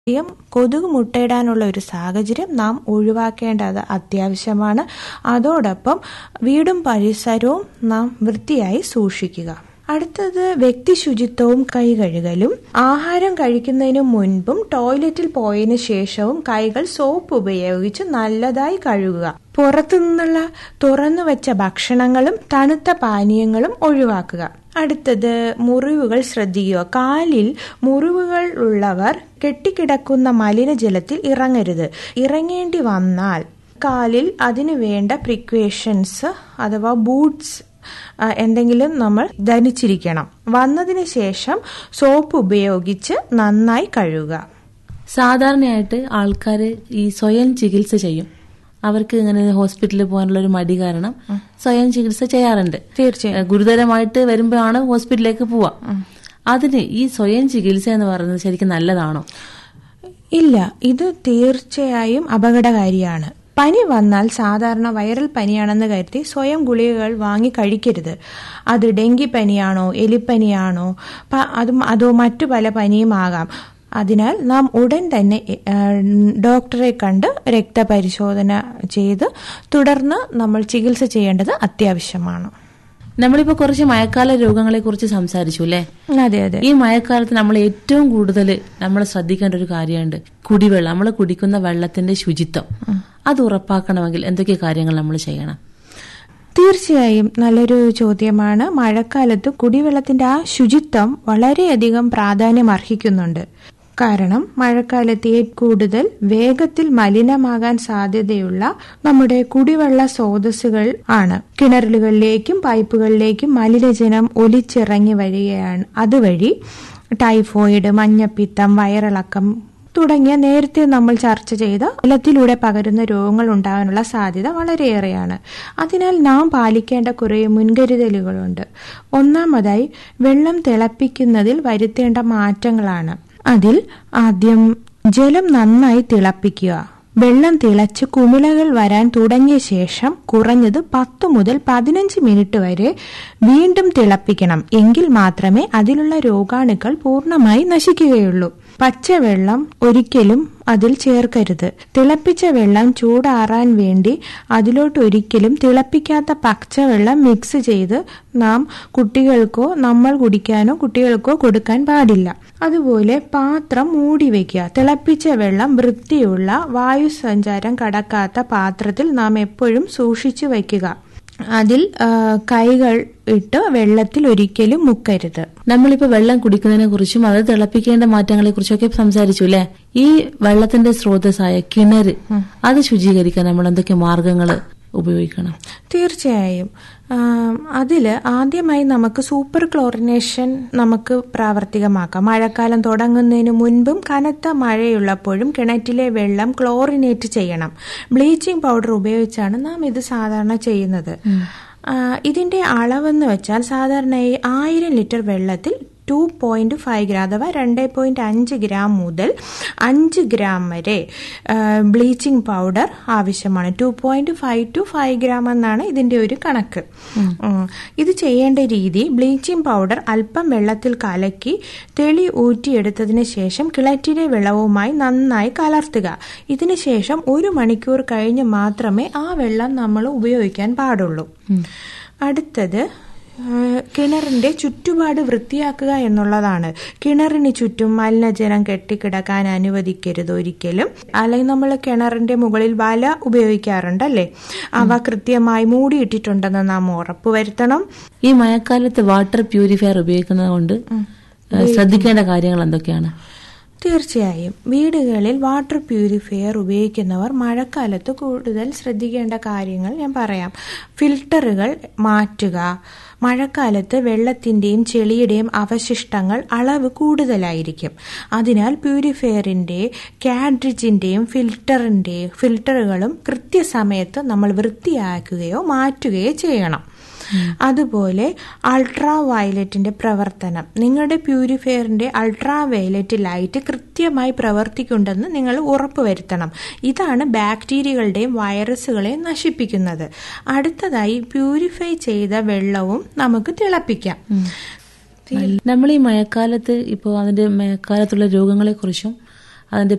യും കൊതുക് മുട്ടയിടാനുള്ള ഒരു സാഹചര്യം നാം ഒഴിവാക്കേണ്ടത് അത്യാവശ്യമാണ് അതോടൊപ്പം വീടും പരിസരവും നാം വൃത്തിയായി സൂക്ഷിക്കുക അടുത്തത് വ്യക്തി ശുചിത്വവും കൈ കഴുകലും ആഹാരം കഴിക്കുന്നതിന് മുൻപും ടോയ്ലറ്റിൽ പോയതിനു ശേഷവും കൈകൾ സോപ്പ് ഉപയോഗിച്ച് നല്ലതായി കഴുകുക പുറത്തു നിന്നുള്ള തുറന്നു വെച്ച ഭക്ഷണങ്ങളും തണുത്ത പാനീയങ്ങളും ഒഴിവാക്കുക അടുത്തത് മുറിവുകൾ ശ്രദ്ധിക്കുക കാലിൽ മുറിവുകൾ ഉള്ളവർ കെട്ടിക്കിടക്കുന്ന മലിനജലത്തിൽ ഇറങ്ങരുത് ഇറങ്ങേണ്ടി വന്നാൽ കാലിൽ അതിനു വേണ്ട പ്രിക്വേഷൻസ് അഥവാ ബൂട്ട്സ് എന്തെങ്കിലും നമ്മൾ ധരിച്ചിരിക്കണം വന്നതിന് ശേഷം സോപ്പ് ഉപയോഗിച്ച് നന്നായി കഴുകുക സാധാരണയായിട്ട് ആൾക്കാർ ഈ സ്വയം ചികിത്സ ചെയ്യും അവർക്ക് ഇങ്ങനെ ഹോസ്പിറ്റലിൽ പോകാനുള്ള ഒരു മടി കാരണം സ്വയം ചികിത്സ ചെയ്യാറുണ്ട് തീർച്ചയായും ഗുരുതരമായിട്ട് വരുമ്പോഴാണ് ഹോസ്പിറ്റലിലേക്ക് പോവാ അതിന് ഈ സ്വയം ചികിത്സ എന്ന് പറയുന്നത് ശരിക്കും നല്ലതാണോ ഇല്ല ഇത് തീർച്ചയായും അപകടകാരിയാണ് പനി വന്നാൽ സാധാരണ വൈറൽ പനിയാണെന്ന് കരുതി സ്വയം ഗുളികകൾ വാങ്ങി കഴിക്കരുത് അത് ഡെങ്കി പനിയാണോ എലിപ്പനിയാണോ അതും അതോ മറ്റു പല പനിയും ആകാം അതിനാൽ നാം ഉടൻ തന്നെ ഡോക്ടറെ കണ്ട് രക്തപരിശോധന ചെയ്ത് തുടർന്ന് നമ്മൾ ചികിത്സ ചെയ്യേണ്ടത് അത്യാവശ്യമാണ് നമ്മളിപ്പോ കുറച്ച് മഴക്കാല രോഗങ്ങളെ കുറിച്ച് സംസാരിച്ചു അല്ലേ അതെ അതെ ഈ മഴക്കാലത്ത് നമ്മൾ ഏറ്റവും കൂടുതൽ നമ്മൾ ശ്രദ്ധിക്കേണ്ട ഒരു കാര്യമുണ്ട് കുടിവെള്ളം നമ്മൾ കുടിക്കുന്ന വെള്ളത്തിന്റെ ശുചിത്വം അത് ഉറപ്പാക്കണമെങ്കിൽ എന്തൊക്കെ കാര്യങ്ങൾ നമ്മൾ ചെയ്യണം തീർച്ചയായും നല്ലൊരു ചോദ്യമാണ് മഴക്കാലത്ത് കുടിവെള്ളത്തിന്റെ ആ ശുചിത്വം വളരെയധികം പ്രാധാന്യം അർഹിക്കുന്നുണ്ട് കാരണം മഴക്കാലത്ത് കൂടുതൽ വേഗത്തിൽ മലിനമാകാൻ സാധ്യതയുള്ള നമ്മുടെ കുടിവെള്ള സ്രോതസ്സുകൾ ആണ് കിണറുകളിലേക്കും പൈപ്പുകളിലേക്കും മലിനജലം ഒലിച്ചിറങ്ങി വരികയാണ് അതുവഴി ടൈഫോയിഡ് മഞ്ഞപ്പിത്തം വയറിളക്കം തുടങ്ങിയ നേരത്തെ നമ്മൾ ചർച്ച ചെയ്ത ജലത്തിലൂടെ പകരുന്ന രോഗങ്ങൾ ഉണ്ടാകാനുള്ള സാധ്യത വളരെയേറെയാണ് അതിനാൽ നാം പാലിക്കേണ്ട കുറേ മുൻകരുതലുകളുണ്ട് ഒന്നാമതായി വെള്ളം തിളപ്പിക്കുന്നതിൽ വരുത്തേണ്ട മാറ്റങ്ങളാണ് അതിൽ ആദ്യം ജലം നന്നായി തിളപ്പിക്കുക വെള്ളം തിളച്ച് കുമിളകൾ വരാൻ തുടങ്ങിയ ശേഷം കുറഞ്ഞത് പത്ത് മുതൽ പതിനഞ്ച് മിനിറ്റ് വരെ വീണ്ടും തിളപ്പിക്കണം എങ്കിൽ മാത്രമേ അതിലുള്ള രോഗാണുക്കൾ പൂർണ്ണമായി നശിക്കുകയുള്ളൂ പച്ചവെള്ളം ഒരിക്കലും അതിൽ ചേർക്കരുത് തിളപ്പിച്ച വെള്ളം ചൂടാറാൻ വേണ്ടി അതിലോട്ട് ഒരിക്കലും തിളപ്പിക്കാത്ത പച്ചവെള്ളം മിക്സ് ചെയ്ത് നാം കുട്ടികൾക്കോ നമ്മൾ കുടിക്കാനോ കുട്ടികൾക്കോ കൊടുക്കാൻ പാടില്ല അതുപോലെ പാത്രം മൂടി വയ്ക്കുക തിളപ്പിച്ച വെള്ളം വൃത്തിയുള്ള വായുസഞ്ചാരം കടക്കാത്ത പാത്രത്തിൽ നാം എപ്പോഴും സൂക്ഷിച്ചു വയ്ക്കുക അതിൽ കൈകൾ ഇട്ട് വെള്ളത്തിൽ ഒരിക്കലും മുക്കരുത് നമ്മളിപ്പോ വെള്ളം കുടിക്കുന്നതിനെ കുറിച്ചും അത് തിളപ്പിക്കേണ്ട മാറ്റങ്ങളെ കുറിച്ചൊക്കെ സംസാരിച്ചു അല്ലെ ഈ വെള്ളത്തിന്റെ സ്രോതസ്സായ കിണറ് അത് ശുചീകരിക്കാൻ നമ്മൾ എന്തൊക്കെ മാർഗങ്ങൾ ഉപയോഗിക്കണം തീർച്ചയായും അതിൽ ആദ്യമായി നമുക്ക് സൂപ്പർ ക്ലോറിനേഷൻ നമുക്ക് പ്രാവർത്തികമാക്കാം മഴക്കാലം തുടങ്ങുന്നതിന് മുൻപും കനത്ത മഴയുള്ളപ്പോഴും കിണറ്റിലെ വെള്ളം ക്ലോറിനേറ്റ് ചെയ്യണം ബ്ലീച്ചിങ് പൗഡർ ഉപയോഗിച്ചാണ് നാം ഇത് സാധാരണ ചെയ്യുന്നത് ഇതിന്റെ അളവെന്ന് വെച്ചാൽ സാധാരണയായി ആയിരം ലിറ്റർ വെള്ളത്തിൽ ടു പോയിന്റ് ഫൈവ് ഗ്രാം അഥവാ രണ്ട് പോയിന്റ് അഞ്ച് ഗ്രാം മുതൽ അഞ്ച് ഗ്രാം വരെ ബ്ലീച്ചിങ് പൗഡർ ആവശ്യമാണ് two point five two five gram എന്നാണ് ഇതിന്റെ ഒരു കണക്ക് ഇത് ചെയ്യേണ്ട രീതി ബ്ലീച്ചിങ് പൗഡർ അല്പം വെള്ളത്തിൽ കലക്കി തെളി ഊറ്റിയെടുത്തതിന് ശേഷം കിളറ്റിലെ വെള്ളവുമായി നന്നായി കലർത്തുക ഇതിന് ശേഷം ഒരു മണിക്കൂർ കഴിഞ്ഞ് മാത്രമേ ആ വെള്ളം നമ്മൾ ഉപയോഗിക്കാൻ പാടുള്ളൂ അടുത്തത് കിണറിന്റെ ചുറ്റുപാട് വൃത്തിയാക്കുക എന്നുള്ളതാണ് കിണറിന് ചുറ്റും മലിനജലം കെട്ടിക്കിടക്കാൻ അനുവദിക്കരുത് ഒരിക്കലും അല്ലെങ്കിൽ നമ്മൾ കിണറിന്റെ മുകളിൽ വല ഉപയോഗിക്കാറുണ്ടല്ലേ അവ കൃത്യമായി മൂടിയിട്ടിട്ടുണ്ടെന്ന് നാം ഉറപ്പുവരുത്തണം ഈ മഴക്കാലത്ത് വാട്ടർ പ്യൂരിഫയർ ഉപയോഗിക്കുന്നത് കൊണ്ട് ശ്രദ്ധിക്കേണ്ട കാര്യങ്ങൾ എന്തൊക്കെയാണ് തീർച്ചയായും വീടുകളിൽ വാട്ടർ പ്യൂരിഫയർ ഉപയോഗിക്കുന്നവർ മഴക്കാലത്ത് കൂടുതൽ ശ്രദ്ധിക്കേണ്ട കാര്യങ്ങൾ ഞാൻ പറയാം ഫിൽട്ടറുകൾ മാറ്റുക മഴക്കാലത്ത് വെള്ളത്തിന്റെയും ചെളിയുടെയും അവശിഷ്ടങ്ങൾ അളവ് കൂടുതലായിരിക്കും അതിനാൽ പ്യൂരിഫയറിന്റെ കാഡ്രിജിന്റെയും ഫിൽറ്ററിന്റെയും ഫിൽട്ടറുകളും കൃത്യസമയത്ത് നമ്മൾ വൃത്തിയാക്കുകയോ മാറ്റുകയോ ചെയ്യണം അതുപോലെ അൾട്രാ വയലറ്റിന്റെ പ്രവർത്തനം നിങ്ങളുടെ പ്യൂരിഫയറിന്റെ അൾട്രാ വയലറ്റ് ലൈറ്റ് കൃത്യമായി പ്രവർത്തിക്കുന്നുണ്ടെന്ന് നിങ്ങൾ ഉറപ്പുവരുത്തണം ഇതാണ് ബാക്ടീരിയകളുടെയും വൈറസുകളെയും നശിപ്പിക്കുന്നത് അടുത്തതായി പ്യൂരിഫൈ ചെയ്ത വെള്ളവും നമുക്ക് തിളപ്പിക്കാം നമ്മൾ ഈ മഴക്കാലത്ത് ഇപ്പോൾ അതിന്റെ മഴക്കാലത്തുള്ള രോഗങ്ങളെ കുറിച്ചും അതിന്റെ